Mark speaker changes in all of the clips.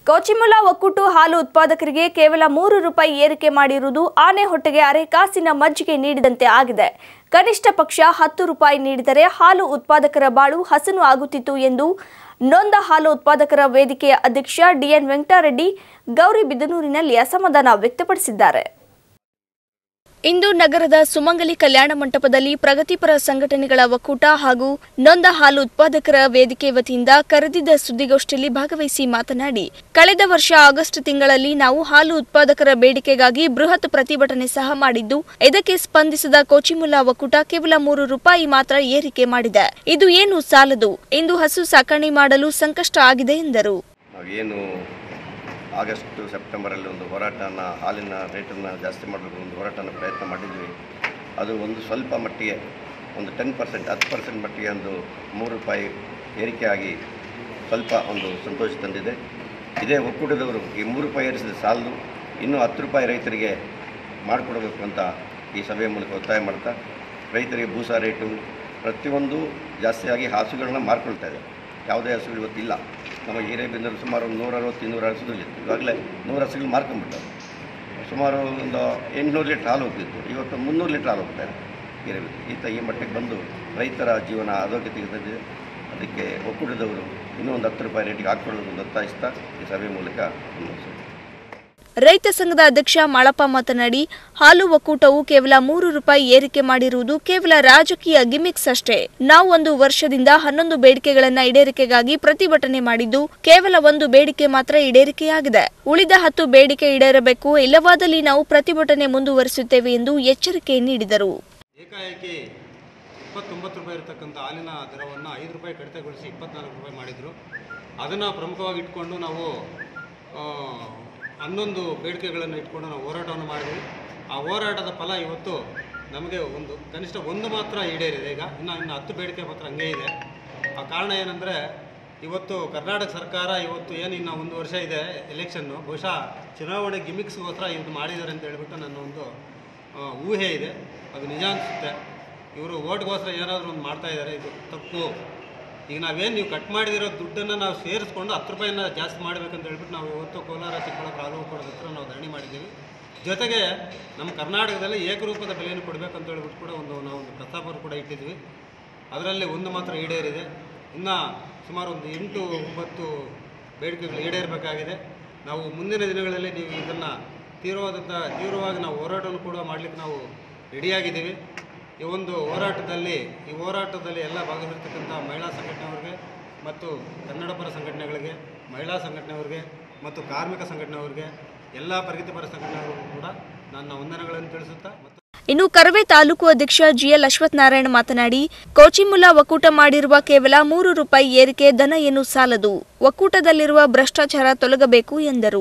Speaker 1: ಕೋಚಿಮುಲ ಒಕ್ಕೂಟು ಹಾಲು ಉತ್ಪಾದಕರಿಗೆ ಕೇವಲ ಮೂರು ರೂಪಾಯಿ ಏರಿಕೆ ಮಾಡಿರುವುದು ಆನೆ ಹೊಟ್ಟೆಗೆ ಅರೆ ಕಾಸಿನ ಮಜ್ಜಿಗೆ ನೀಡಿದಂತೆ ಆಗಿದೆ ಕನಿಷ್ಠ ಪಕ್ಷ ಹತ್ತು ರೂಪಾಯಿ ನೀಡಿದರೆ ಹಾಲು ಉತ್ಪಾದಕರ ಬಾಳು ಹಸನು ಆಗುತ್ತಿತ್ತು ಎಂದು ನೊಂದ ಹಾಲು ಉತ್ಪಾದಕರ ವೇದಿಕೆಯ ಅಧ್ಯಕ್ಷ ಡಿಎನ್ ವೆಂಕಟರೆಡ್ಡಿ ಗೌರಿಬಿದನೂರಿನಲ್ಲಿ ಅಸಮಾಧಾನ ವ್ಯಕ್ತಪಡಿಸಿದ್ದಾರೆ ಇಂದು ನಗರದ ಸುಮಂಗಲಿ ಕಲ್ಯಾಣ ಮಂಟಪದಲ್ಲಿ ಪ್ರಗತಿಪರ ಸಂಘಟನೆಗಳ ಒಕ್ಕೂಟ ಹಾಗೂ ನೊಂದ ಹಾಲು ಉತ್ಪಾದಕರ ವೇದಿಕೆ ವತಿಯಿಂದ ಕರೆದಿದ್ದ ಸುದ್ದಿಗೋಷ್ಠಿಯಲ್ಲಿ ಭಾಗವಹಿಸಿ ಮಾತನಾಡಿ ಕಳೆದ ವರ್ಷ ಆಗಸ್ಟ್ ತಿಂಗಳಲ್ಲಿ ನಾವು ಹಾಲು ಉತ್ಪಾದಕರ ಬೇಡಿಕೆಗಾಗಿ ಬೃಹತ್ ಪ್ರತಿಭಟನೆ ಸಹ ಮಾಡಿದ್ದು ಇದಕ್ಕೆ ಸ್ಪಂದಿಸಿದ ಕೋಚಿಮುಲ್ಲಾ ಒಕ್ಕೂಟ ಕೇವಲ ಮೂರು ರೂಪಾಯಿ ಮಾತ್ರ ಏರಿಕೆ ಮಾಡಿದೆ ಇದು ಏನು ಸಾಲದು ಇಂದು ಹಸು ಸಾಕಣೆ ಮಾಡಲು ಸಂಕಷ್ಟ ಆಗಿದೆ ಎಂದರು
Speaker 2: ನಾವೇನು ಆಗಸ್ಟು ಸೆಪ್ಟೆಂಬರಲ್ಲಿ ಒಂದು ಹೋರಾಟನ ಹಾಲಿನ ರೇಟನ್ನು ಜಾಸ್ತಿ ಮಾಡಬೇಕು ಒಂದು ಹೋರಾಟನ ಪ್ರಯತ್ನ ಮಾಡಿದ್ವಿ ಅದು ಒಂದು ಸ್ವಲ್ಪ ಮಟ್ಟಿಗೆ ಒಂದು ಟೆನ್ ಪರ್ಸೆಂಟ್ ಹತ್ತು ಪರ್ಸೆಂಟ್ ಮಟ್ಟಿಗೆ ಒಂದು ಮೂರು ರೂಪಾಯಿ ಏರಿಕೆ ಆಗಿ ಸ್ವಲ್ಪ ಒಂದು ಸಂತೋಷ ತಂದಿದೆ ಇದೇ ಒಕ್ಕೂಟದವರು ಈ ಮೂರು ರೂಪಾಯಿ ಏರಿಸಿದ ಸಾಲದು ಇನ್ನೂ ಹತ್ತು ರೂಪಾಯಿ ರೈತರಿಗೆ ಮಾಡಿಕೊಡಬೇಕು ಅಂತ ಈ ಸಭೆಯ ಮೂಲಕ ಒತ್ತಾಯ ಮಾಡ್ತಾ ರೈತರಿಗೆ ಬೂಸ ರೇಟು ಪ್ರತಿಯೊಂದು ಜಾಸ್ತಿಯಾಗಿ ಹಸುಗಳನ್ನ ಮಾರ್ಕೊಳ್ತಾ ಇದೆ ಯಾವುದೇ ಹಸುಗಳು ಇವತ್ತಿಲ್ಲ ನಮ್ಮ ಹಿರೇಬೆನ್ನೂರು ಸುಮಾರು ಒಂದು ನೂರ ಅರವತ್ತು ಇನ್ನೂರು ಹಸುಗಳಿತ್ತು ಇವಾಗಲೇ ನೂರು ಹಸುಗಳು ಮಾರ್ಕೊಂಡ್ಬಿಟ್ಟವು ಸುಮಾರು ಒಂದು ಎಂಟುನೂರು ಲೀಟ್ರ್ ಹಾಲು ಹೋಗ್ತಿತ್ತು ಇವತ್ತು ಮುನ್ನೂರು ಲೀಟ್ರ್ ಹಾಲು ಹೋಗ್ತಾ ಇದೆ ಹಿರೇಬೆನ್ನೂರು ಈತ ಈ ಮಟ್ಟಿಗೆ ಬಂದು ರೈತರ ಜೀವನ ಅಧೋಗತಿಗೆ ತಂದಿದೆ ಅದಕ್ಕೆ ಒಕ್ಕೂಟದವರು ಇನ್ನೂ ಒಂದು ಹತ್ತು ರೂಪಾಯಿ ರೇಟಿಗೆ ಹಾಕ್ಕೊಡೋದು ಅಂತ ಒತ್ತಾಯಿಸ್ತಾ ಈ ಸಭೆ ಮೂಲಕ ಮುನ್ನಡೆಸಿದೆ
Speaker 1: ರೈತ ಸಂಘದ ಅಧ್ಯಕ್ಷ ಮಾಳಪ್ಪ ಮಾತನಾಡಿ ಹಾಲು ಒಕ್ಕೂಟವು ಕೇವಲ ಮೂರು ರೂಪಾಯಿ ಏರಿಕೆ ಮಾಡಿರುವುದು ಕೇವಲ ರಾಜಕೀಯ ಗಿಮಿಕ್ಸ್ ಅಷ್ಟೇ ನಾವು ಒಂದು ವರ್ಷದಿಂದ ಹನ್ನೊಂದು ಬೇಡಿಕೆಗಳನ್ನ ಈಡೇರಿಕೆಗಾಗಿ ಪ್ರತಿಭಟನೆ ಮಾಡಿದ್ದು ಕೇವಲ ಒಂದು ಬೇಡಿಕೆ ಮಾತ್ರ ಈಡೇರಿಕೆಯಾಗಿದೆ ಉಳಿದ ಹತ್ತು ಬೇಡಿಕೆ ಈಡೇರಬೇಕು ಇಲ್ಲವಾದಲ್ಲಿ ನಾವು ಪ್ರತಿಭಟನೆ ಮುಂದುವರಿಸುತ್ತೇವೆ ಎಂದು ಎಚ್ಚರಿಕೆ ನೀಡಿದರು
Speaker 3: ಏಕಾಏಕಿ ಇಪ್ಪತ್ತೊಂಬತ್ತು ರೂಪಾಯಿ ಇರತಕ್ಕಂಥ ಹಾಲಿನ ದರವನ್ನು ಐದು ರೂಪಾಯಿ ಕಡಿತಗೊಳಿಸಿ ಇಪ್ಪತ್ನಾಲ್ಕು ರೂಪಾಯಿ ಮಾಡಿದರು ಅದನ್ನು ಪ್ರಮುಖವಾಗಿ ಇಟ್ಕೊಂಡು ನಾವು ಆ, ಹನ್ನೊಂದು ಬೇಡಿಕೆಗಳನ್ನು ಇಟ್ಕೊಂಡು ನಾವು ಹೋರಾಟವನ್ನು ಮಾಡಿದ್ವಿ ಆ ಹೋರಾಟದ ಫಲ ಇವತ್ತು ನಮಗೆ ಒಂದು ಕನಿಷ್ಠ ಒಂದು ಮಾತ್ರ ಈಡೇರಿದೆ ಈಗ ಇನ್ನು ಇನ್ನು ಹತ್ತು ಬೇಡಿಕೆ ಮಾತ್ರ ಹಂಗೆ ಇದೆ ಆ ಕಾರಣ ಏನಂದರೆ ಇವತ್ತು ಕರ್ನಾಟಕ ಸರ್ಕಾರ ಇವತ್ತು ಏನು ಇನ್ನು ಒಂದು ವರ್ಷ ಇದೆ ಎಲೆಕ್ಷನ್ನು ಬಹುಶಃ ಚುನಾವಣೆ ಗಿಮಿಕ್ಸ್ಗೋಸ್ಕರ ಇದು ಮಾಡಿದ್ದಾರೆ ಅಂತ ಹೇಳ್ಬಿಟ್ಟು ನನ್ನ ಒಂದು ಆ, ಊಹೆ ಇದೆ ಅದು ನಿಜ ಅನಿಸುತ್ತೆ ಇವರು ಓಟ್ಗೋಸ್ಕರ ಏನಾದರೂ ಒಂದು ಮಾಡ್ತಾ ಇದ್ದಾರೆ ಇದು ತಪ್ಪು ಈಗ ನಾವೇನು ನೀವು ಕಟ್ ಮಾಡಿದಿರೋ ದುಡ್ಡನ್ನು ನಾವು ಸೇರಿಸ್ಕೊಂಡು ಹತ್ತು ರೂಪಾಯಿನ ಜಾಸ್ತಿ ಮಾಡಬೇಕಂತ ಹೇಳ್ಬಿಟ್ಟು ನಾವು ಇವತ್ತು ಕೋಲಾರ ಚಿಕ್ಕಬಳ್ಳಾಪುರ ಹಾಲು ಕೊಡೋದ ಹತ್ರ ನಾವು ಧರಣಿ ಮಾಡಿದ್ದೀವಿ ಜೊತೆಗೆ ನಮ್ಮ ಕರ್ನಾಟಕದಲ್ಲಿ ಏಕರೂಪದ ಬೆಲೆಯನ್ನು ಕೊಡಬೇಕಂತ ಹೇಳ್ಬಿಟ್ಟು ಕೂಡ ಒಂದು ನಾವು ಒಂದು ಪ್ರಸ್ತಾಪ ಕೂಡ ಇಟ್ಟಿದ್ವಿ ಅದರಲ್ಲಿ ಒಂದು ಮಾತ್ರ ಈಡೇರಿದೆ ಇನ್ನು ಸುಮಾರು ಒಂದು ಎಂಟು ಒಂಬತ್ತು ಬೇಡಿಕೆಗಳು ಈಡೇರಬೇಕಾಗಿದೆ ನಾವು ಮುಂದಿನ ದಿನಗಳಲ್ಲಿ ನೀವು ಇದನ್ನು ತೀವ್ರವಾದಂಥ ತೀವ್ರವಾಗಿ ನಾವು ಹೋರಾಟವನ್ನು ಕೂಡ ಮಾಡಲಿಕ್ಕೆ ನಾವು ರೆಡಿಯಾಗಿದ್ದೀವಿ ಈ ಒಂದು ಹೋರಾಟದಲ್ಲಿ ಈ ಹೋರಾಟದಲ್ಲಿ ಎಲ್ಲ ಭಾಗವಹಿರ್ತಕ್ಕಂಥ ಮಹಿಳಾ ಸಂಘಟನೆಯವರಿಗೆ ಮತ್ತು ಕನ್ನಡ ಪರ ಸಂಘಟನೆಗಳಿಗೆ ಮಹಿಳಾ ಸಂಘಟನೆಯವರಿಗೆ ಮತ್ತು ಕಾರ್ಮಿಕ ಸಂಘಟನೆಯವರಿಗೆ ಎಲ್ಲ ಪ್ರಗತಿಪರ ಸಂಘಟನೆಯವರಿಗೂ ಕೂಡ ನನ್ನ ವಂದನೆಗಳನ್ನು ತಿಳಿಸುತ್ತಾ ಮತ್ತು
Speaker 1: ಇನ್ನು ಕರವೇ ತಾಲೂಕು ಅಧ್ಯಕ್ಷ ಜಿಎಲ್ ಅಶ್ವಥ್ ನಾರಾಯಣ ಮಾತನಾಡಿ ಕೋಚಿಮುಲ್ಲಾ ಒಕ್ಕೂಟ ಮಾಡಿರುವ ಕೇವಲ ಮೂರು ರೂಪಾಯಿ ಏರಿಕೆ ದನ ಏನು ಸಾಲದು ಒಕ್ಕೂಟದಲ್ಲಿರುವ ಭ್ರಷ್ಟಾಚಾರ ತೊಲಗಬೇಕು ಎಂದರು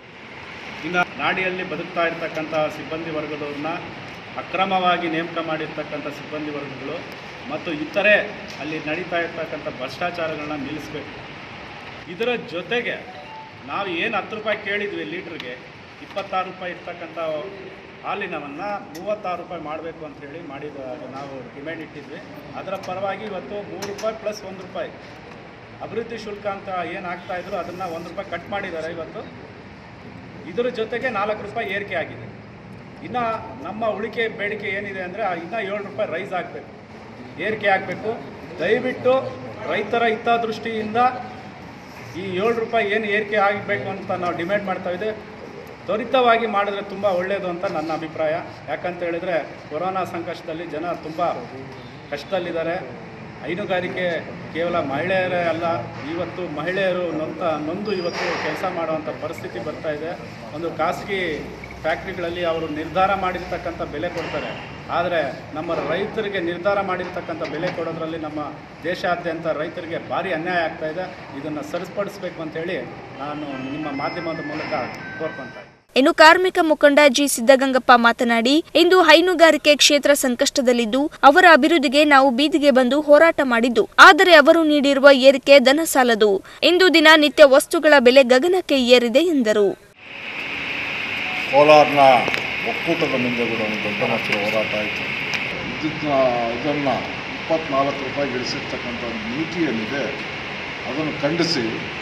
Speaker 4: ಇನ್ನು ನಾಡಿಯಲ್ಲಿ ಬದುಕ್ತಾ ಇರ್ತಕ್ಕಂಥ ಸಿಬ್ಬಂದಿ ವರ್ಗದವ್ರನ್ನ ಅಕ್ರಮವಾಗಿ ನೇಮಕ ಮಾಡಿರ್ತಕ್ಕಂಥ ಸಿಬ್ಬಂದಿ ವರ್ಗಗಳು ಮತ್ತು ಇತರೆ ಅಲ್ಲಿ ನಡೀತಾ ಇರ್ತಕ್ಕಂಥ ಭ್ರಷ್ಟಾಚಾರಗಳನ್ನ ನಿಲ್ಲಿಸಬೇಕು ಇದರ ಜೊತೆಗೆ ನಾವು ಏನು ಹತ್ತು ರೂಪಾಯಿ ಕೇಳಿದ್ವಿ ಲೀಟ್ರಿಗೆ ಇಪ್ಪತ್ತಾರು ರೂಪಾಯಿ ಇರ್ತಕ್ಕಂಥ ಹಾಲಿನವನ್ನು ಮೂವತ್ತಾರು ರೂಪಾಯಿ ಮಾಡಬೇಕು ಅಂತ ಹೇಳಿ ಮಾಡಿದ ನಾವು ಡಿಮ್ಯಾಂಡ್ ಇಟ್ಟಿದ್ವಿ ಅದರ ಪರವಾಗಿ ಇವತ್ತು ಮೂರು ರೂಪಾಯಿ ಪ್ಲಸ್ ಒಂದು ರೂಪಾಯಿ ಅಭಿವೃದ್ಧಿ ಶುಲ್ಕ ಅಂತ ಏನು ಆಗ್ತಾ ಇದ್ರು ಅದನ್ನು ಒಂದು ರೂಪಾಯಿ ಕಟ್ ಮಾಡಿದ್ದಾರೆ ಇವತ್ತು ಇದರ ಜೊತೆಗೆ ನಾಲ್ಕು ರೂಪಾಯಿ ಏರಿಕೆ ಆಗಿದೆ ಇನ್ನು ನಮ್ಮ ಉಳಿಕೆ ಬೇಡಿಕೆ ಏನಿದೆ ಅಂದರೆ ಇನ್ನೂ ಏಳು ರೂಪಾಯಿ ರೈಸ್ ಆಗಬೇಕು ಏರಿಕೆ ಆಗಬೇಕು ದಯವಿಟ್ಟು ರೈತರ ಹಿತದೃಷ್ಟಿಯಿಂದ ಈ ಏಳು ರೂಪಾಯಿ ಏನು ಏರಿಕೆ ಆಗಬೇಕು ಅಂತ ನಾವು ಡಿಮ್ಯಾಂಡ್ ಮಾಡ್ತಾ ಇದ್ದೇವೆ ತ್ವರಿತವಾಗಿ ಮಾಡಿದ್ರೆ ತುಂಬ ಒಳ್ಳೆಯದು ಅಂತ ನನ್ನ ಅಭಿಪ್ರಾಯ ಯಾಕಂತ ಹೇಳಿದರೆ ಕೊರೋನಾ ಸಂಕಷ್ಟದಲ್ಲಿ ಜನ ತುಂಬ ಕಷ್ಟದಲ್ಲಿದ್ದಾರೆ ಹೈನುಗಾರಿಕೆ ಕೇವಲ ಮಹಿಳೆಯರೇ ಅಲ್ಲ ಇವತ್ತು ಮಹಿಳೆಯರು ನೊಂತ ನೊಂದು ಇವತ್ತು ಕೆಲಸ ಮಾಡುವಂಥ ಪರಿಸ್ಥಿತಿ ಬರ್ತಾ ಇದೆ ಒಂದು ಖಾಸಗಿ ಫ್ಯಾಕ್ಟ್ರಿಗಳಲ್ಲಿ ಅವರು ನಿರ್ಧಾರ ಮಾಡಿರ್ತಕ್ಕಂಥ ಬೆಲೆ ಕೊಡ್ತಾರೆ ಆದರೆ ನಮ್ಮ ರೈತರಿಗೆ ನಿರ್ಧಾರ ಮಾಡಿರ್ತಕ್ಕಂಥ ಬೆಲೆ ಕೊಡೋದ್ರಲ್ಲಿ ನಮ್ಮ ದೇಶಾದ್ಯಂತ ರೈತರಿಗೆ ಭಾರಿ ಅನ್ಯಾಯ ಆಗ್ತಾ ಇದೆ ಇದನ್ನು ಸರಿಪಡಿಸ್ಬೇಕು ಅಂತೇಳಿ ನಾನು ನಿಮ್ಮ ಮಾಧ್ಯಮದ ಮೂಲಕ ಕೋರ್ಕೊತಾ ಇದ್ದೀನಿ
Speaker 1: ಇನ್ನು ಕಾರ್ಮಿಕ ಮುಖಂಡ ಜಿ ಸಿದ್ದಗಂಗಪ್ಪ ಮಾತನಾಡಿ ಇಂದು ಹೈನುಗಾರಿಕೆ ಕ್ಷೇತ್ರ ಸಂಕಷ್ಟದಲ್ಲಿದ್ದು ಅವರ ಅಭಿವೃದ್ಧಿಗೆ ನಾವು ಬೀದಿಗೆ ಬಂದು ಹೋರಾಟ ಮಾಡಿದ್ದು ಆದರೆ ಅವರು ನೀಡಿರುವ ಏರಿಕೆ ದನ ಸಾಲದು ಇಂದು ದಿನ ನಿತ್ಯ ವಸ್ತುಗಳ ಬೆಲೆ ಗಗನಕ್ಕೆ ಏರಿದೆ ಎಂದರು
Speaker 5: ಕೋಲಾರ್ನ ಒಕ್ಕೂಟದ ಮುಂದೆ ಕೂಡ ಒಂದು ದೊಡ್ಡ ಮಟ್ಟದ ಹೋರಾಟ ಆಯಿತು ಇದನ್ನ ಇದನ್ನು ಇಪ್ಪತ್ನಾಲ್ಕು ರೂಪಾಯಿಗೆ ಇಳಿಸಿರ್ತಕ್ಕಂಥ ನೀತಿ ಏನಿದೆ ಅದನ್ನು ಖಂಡಿಸಿ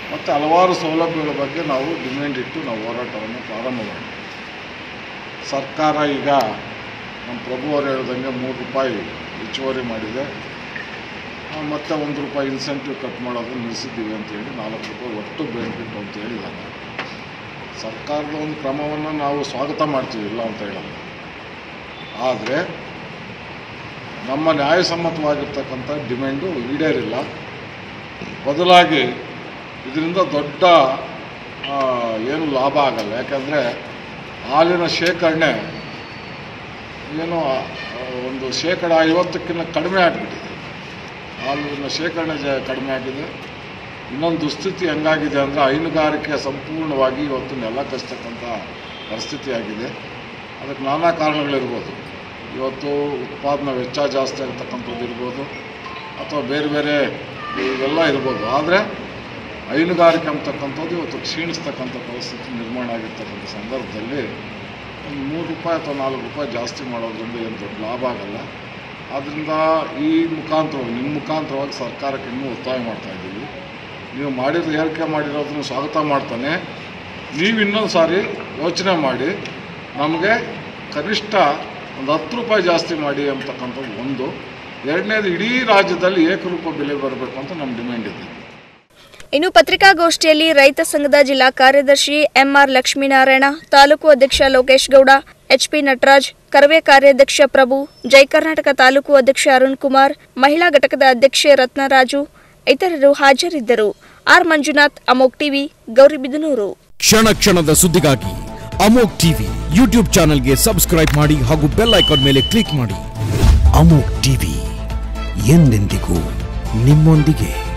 Speaker 5: ಮತ್ತು ಹಲವಾರು ಸೌಲಭ್ಯಗಳ ಬಗ್ಗೆ ನಾವು ಡಿಮ್ಯಾಂಡ್ ಇಟ್ಟು ನಾವು ಹೋರಾಟವನ್ನು ಪ್ರಾರಂಭ ಮಾಡಿದ್ವಿ ಸರ್ಕಾರ ಈಗ ನಮ್ಮ ಪ್ರಭು ಅವರು ಹೇಳ್ದಂಗೆ ಮೂರು ರೂಪಾಯಿ ಹೆಚ್ಚುವರಿ ಮಾಡಿದೆ ಆ, ಮತ್ತೆ ಒಂದು ರೂಪಾಯಿ ಇನ್ಸೆಂಟಿವ್ ಕಟ್ ಮಾಡೋದನ್ನು ನಿಲ್ಲಿಸಿದ್ದೀವಿ ಅಂತೇಳಿ ನಾಲ್ಕು ರೂಪಾಯಿ ಒಟ್ಟು ಬೆನಿಫಿಟ್ ಅಂತ ಹೇಳಿದ್ದಾರೆ ಸರ್ಕಾರದ ಒಂದು ಕ್ರಮವನ್ನು ನಾವು ಸ್ವಾಗತ ಮಾಡ್ತೀವಿ ಇಲ್ಲ ಅಂತ ಹೇಳಲ್ಲ ಆದರೆ ನಮ್ಮ ನ್ಯಾಯಸಮ್ಮತವಾಗಿರ್ತಕ್ಕಂಥ ಡಿಮ್ಯಾಂಡು ಈಡೇರಿಲ್ಲ ಬದಲಾಗಿ ಇದರಿಂದ ದೊಡ್ಡ ಆ, ಏನು ಲಾಭ ಆಗಲ್ಲ ಯಾಕಂದರೆ ಹಾಲಿನ ಶೇಖರಣೆ ಏನು ಆ, ಒಂದು ಶೇಕಡ ಐವತ್ತಕ್ಕಿಂತ ಕಡಿಮೆ ಆಗಿಬಿಟ್ಟಿದೆ ಹಾಲಿನ ಶೇಖರಣೆ ಜ ಕಡಿಮೆ ಆಗಿದೆ ಇನ್ನೊಂದು ದುಸ್ಥಿತಿ ಹೆಂಗಾಗಿದೆ ಅಂದರೆ ಹೈನುಗಾರಿಕೆ ಸಂಪೂರ್ಣವಾಗಿ ಇವತ್ತು ನೆಲ ಕಚ್ತಕ್ಕಂಥ ಪರಿಸ್ಥಿತಿ ಆಗಿದೆ ಅದಕ್ಕೆ ನಾನಾ ಕಾರಣಗಳಿರ್ಬೋದು ಇವತ್ತು ಉತ್ಪಾದನಾ ವೆಚ್ಚ ಜಾಸ್ತಿ ಆಗ್ತಕ್ಕಂಥದ್ದು ಇರ್ಬೋದು ಅಥವಾ ಬೇರೆ ಬೇರೆ ಇವೆಲ್ಲ ಇರ್ಬೋದು ಆದರೆ ಹೈನುಗಾರಿಕೆ ಅಂತಕ್ಕಂಥದ್ದು ಇವತ್ತು ಕ್ಷೀಣಿಸ್ತಕ್ಕಂಥ ಪರಿಸ್ಥಿತಿ ನಿರ್ಮಾಣ ಆಗಿರ್ತಕ್ಕಂಥ ಸಂದರ್ಭದಲ್ಲಿ ಒಂದು ಮೂರು ರೂಪಾಯಿ ಅಥವಾ ನಾಲ್ಕು ರೂಪಾಯಿ ಜಾಸ್ತಿ ಮಾಡೋದ್ರಿಂದ ಏನು ದೊಡ್ಡ ಲಾಭ ಆಗಲ್ಲ ಆದ್ದರಿಂದ ಈ ಮುಖಾಂತರವಾಗಿ ನಿಮ್ಮ ಮುಖಾಂತರವಾಗಿ ಸರ್ಕಾರಕ್ಕೆ ಇನ್ನೂ ಒತ್ತಾಯ ಮಾಡ್ತಾ ಇದ್ದೀವಿ ನೀವು ಮಾಡಿರೋ ಏರಿಕೆ ಮಾಡಿರೋದನ್ನು ಸ್ವಾಗತ ಮಾಡ್ತಾನೆ ನೀವು ಇನ್ನೊಂದು ಸಾರಿ ಯೋಚನೆ ಮಾಡಿ ನಮಗೆ ಕನಿಷ್ಠ ಒಂದು ಹತ್ತು ರೂಪಾಯಿ ಜಾಸ್ತಿ ಮಾಡಿ ಅಂತಕ್ಕಂಥದ್ದು ಒಂದು ಎರಡನೇದು ಇಡೀ ರಾಜ್ಯದಲ್ಲಿ ಏಕರೂಪ ಬೆಲೆ ಬರಬೇಕು ಅಂತ ನಮ್ಮ ಡಿಮ್ಯಾಂಡ್ ಇದೆ
Speaker 1: ಇನ್ನು ಪತ್ರಿಕಾಗೋಷ್ಠಿಯಲ್ಲಿ ರೈತ ಸಂಘದ ಜಿಲ್ಲಾ ಕಾರ್ಯದರ್ಶಿ ಎಂಆರ್ ಲಕ್ಷ್ಮೀನಾರಾಯಣ ತಾಲೂಕು ಅಧ್ಯಕ್ಷ ಲೋಕೇಶ್ ಗೌಡ ಎಚ್ಪಿ ನಟರಾಜ್ ಕರವೇ ಕಾರ್ಯಾಧ್ಯಕ್ಷ ಪ್ರಭು ಜೈ ಕರ್ನಾಟಕ ತಾಲೂಕು ಅಧ್ಯಕ್ಷ ಅರುಣ್ ಕುಮಾರ್ ಮಹಿಳಾ ಘಟಕದ ಅಧ್ಯಕ್ಷೆ ರತ್ನರಾಜು ಇತರರು ಹಾಜರಿದ್ದರು ಆರ್ ಮಂಜುನಾಥ್ ಅಮೋಕ್ ಟಿವಿ ಗೌರಿಬಿದನೂರು
Speaker 6: ಕ್ಷಣ ಕ್ಷಣದ ಸುದ್ದಿಗಾಗಿ ಅಮೋಕ್ ಟಿವಿ ಯೂಟ್ಯೂಬ್ ಚಾನೆಲ್ಗೆ ಸಬ್ಸ್ಕ್ರೈಬ್ ಮಾಡಿ ಹಾಗೂ ಬೆಲ್ ಐಕಾನ್ ಮೇಲೆ ಕ್ಲಿಕ್ ಮಾಡಿ ಅಮೋಕ್ ಟಿವಿ ಎಂದೆಂದಿಗೂ ನಿಮ್ಮೊಂದಿಗೆ